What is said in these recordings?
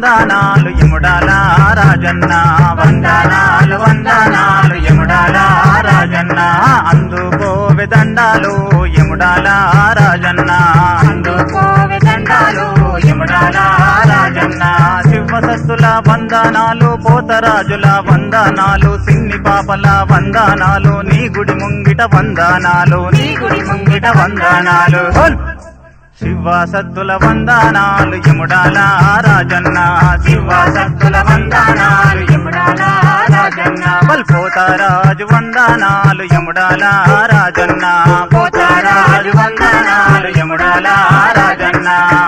వందనాలు యముడాల రాజన్న వందనాలు వందనాలు యముడాల రాజన్న అందుకోవె దండాలు యముడాల రాజన్న అందుకోవె దండాలు యముడాల రాజన్న శివసత్తుల వందనాలు పోతరాజుల వందనాలు సిన్ని పాపల వందనాలు నీ గుడి ముంగిట వందనాలు నీ గుడి ముంగిట వందనాలు హోల్! శివసత్తుల వందనాలు యముడాల రాజన్న శివసత్తుల వందనాలు యముడాల రాజన్న పోతారాజు వందనాలు యముడాల రాజన్న పోతారాజు వందనాలు యముడాల రాజన్న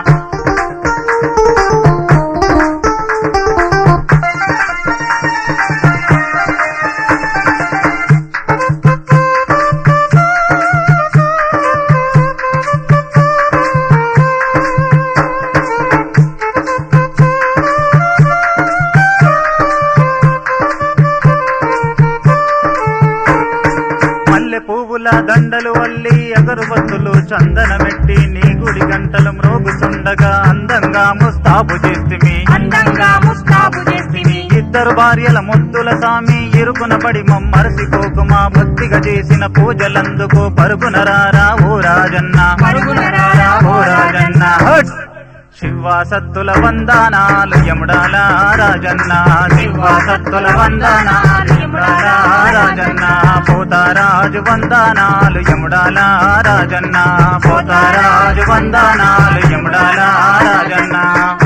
మల్లె పువ్వుల దండలు వల్లి అగరుబత్తులు చందనమెట్టి నీ గుడి గంటలు మ్రోగుచుండగా అందంగా ముస్తాబు చేస్తిమి అందంగా ముస్తాబు చేస్తివి ఇద్దరు భార్యల ముద్దుల సామి ఇరుకున పడి మమ్మరసిపోకుమా భక్తిగా చేసిన పూజలందుకు పరుగున రారా ఓ రాజన్న పరుగున రారా ఓ రాజన్న హట్! శివాసత్తుల వందనాలు యముడాల రాజన్న శివాసత్తుల వందనాలు యముడాల రాజన్న పోతారాజు వందనాలు యముడాల రాజన్న పోతారాజు వందనాలు యముడాల రాజన్న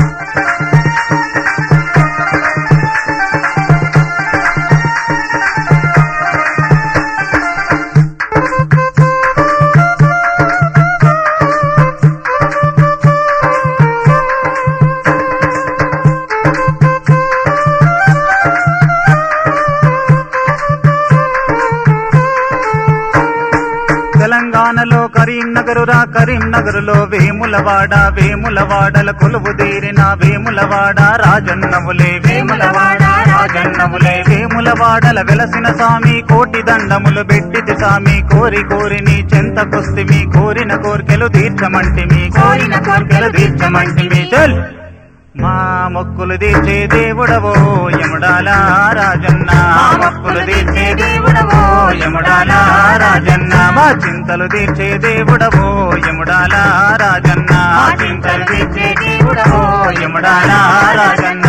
తెలంగాణలో కరీంనగరురా కరీంనగరులో వేములవాడ వేములవాడల కొలువు తీరిన వేములవాడ రాజన్నములే వేములవాడ రాజన్నములే వేములవాడల వెలసిన స్వామి కోటి దండములు పెట్టితి స్వామి కోరి కోరి నీ చెంతకొస్తిమి కోరిన కోర్కెలు తీర్చమంటిమి కోరిన కోర్కెలు తీర్చమంటిమి చల్ మా మొక్కులు తీర్చే దేవుడవో యముడాల రాజన్న మా మొక్కులు తీర్చే దేవుడవో యముడాల రాజన్న మా చింతలు తీర్చే దేవుడవో యముడాల రాజన్న మా చింతలు తీర్చే దేవుడవో యముడాల రాజన్న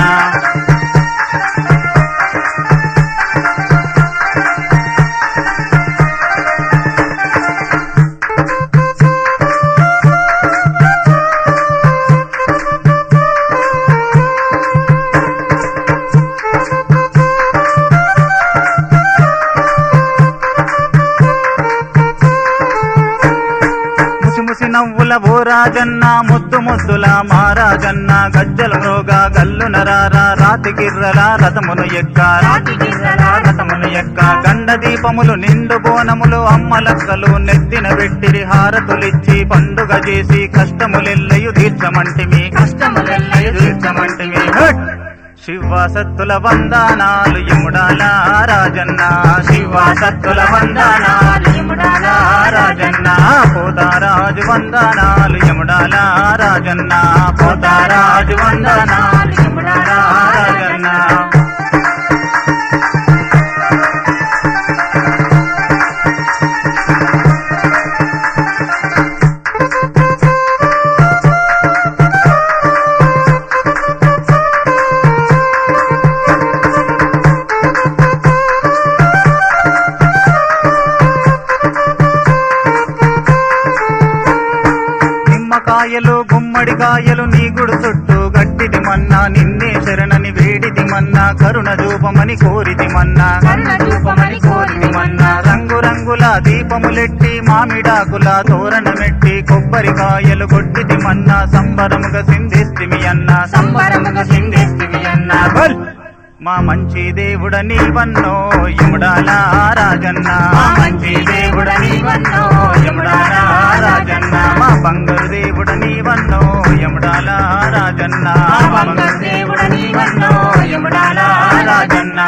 ముసి ముసి నవ్వుల ఓ రాజన్న ముద్దు ముద్దుల మా రాజన్న గజ్జల మ్రోగా గల్లు నరారా రాతి గిర్రల రథమును ఎక్క రాతి గిర్రల రథమును ఎక్క గండ దీపములు నిండు బోనములు అమ్మలక్కలు నెత్తిన పెట్టిరి హారతులిచ్చి పండుగ చేసి కష్టములెల్లయు తీర్చమంటిమి కష్టములెల్లయు తీర్చమంటిమి హట్! శివసత్తుల వందనాలు యముడాల రాజన్న శివసత్తుల వందనాలు యముడాల రాజన్న పోతారాజు వందనాలు యముడాల రాజన్న పోతారాజు వందనాలు యముడాల రాజన్న నిమ్మకాయలు గుమ్మడికాయలు నీ గుడు చుట్టూ గట్టిది మన్నా నిన్నే శరణని వేడిది మన్నా కరుణ చూపమని కోరిది మన్నా కరుణ చూపమని కోరిది మన్నా రంగు రంగుల దీపములెట్టి మామిడాకుల తోరణమెట్టి కొబ్బరికాయలు కొట్టిది మన్నా సంబరముగా సింధిస్తిమి అన్నా సంబరముగా సింధిస్తిమి అన్నా బల్! మా మంచి దేవుడ నీవన్నో యముడాల రాజన్న మా మంచి దేవుడ నీవన్నో, యముడాల రాజన్న మా బంగారు దేవుడ నీవన్నో యముడాల రాజన్న మా బంగారు దేవుడ నీవన్నో, యముడాల రాజన్న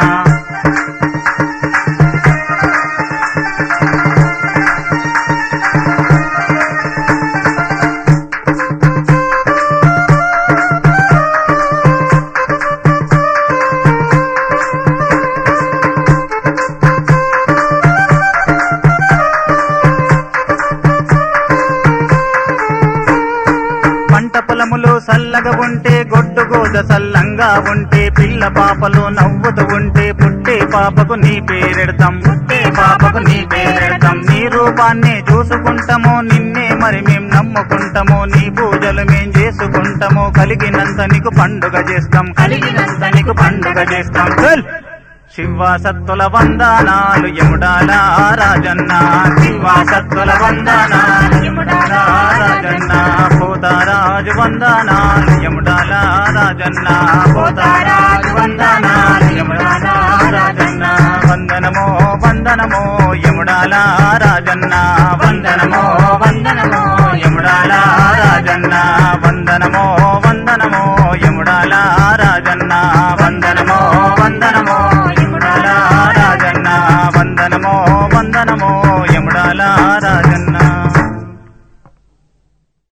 పంట పొలములు సల్లగా ఉంటే గొడ్డు గోద సల్లంగా ఉంటే పిల్ల పాపలు నవ్వుతూ ఉంటే పుట్టే పాపకు నీ పేరెడతాం పుట్టే పాపకు నీ పేరెడతాం నీ రూపాన్ని చూసుకుంటాము నిన్నే మరి మేం నమ్ముకుంటాము నీ పూజలు మేం చేసుకుంటాము కలిగినంత నీకు పండుగ చేస్తాం కలిగినంత నీకు పండుగ చేస్తాం చల్! శివ సత్తుల వందనాలు యముడాల రాజన్న శివ సత్తుల వందనాలు యముడాల రాజన్న పోతారాజు వందనాలు యముడాల రాజన్న పోతారాజు వందనాలు యముడాల రాజన్న వందనమో వందనమో యముడాల రాజన్న వందనమో వందనమో యముడాల రాజన్న వందనమో వందనమో యముడాల రాజన్న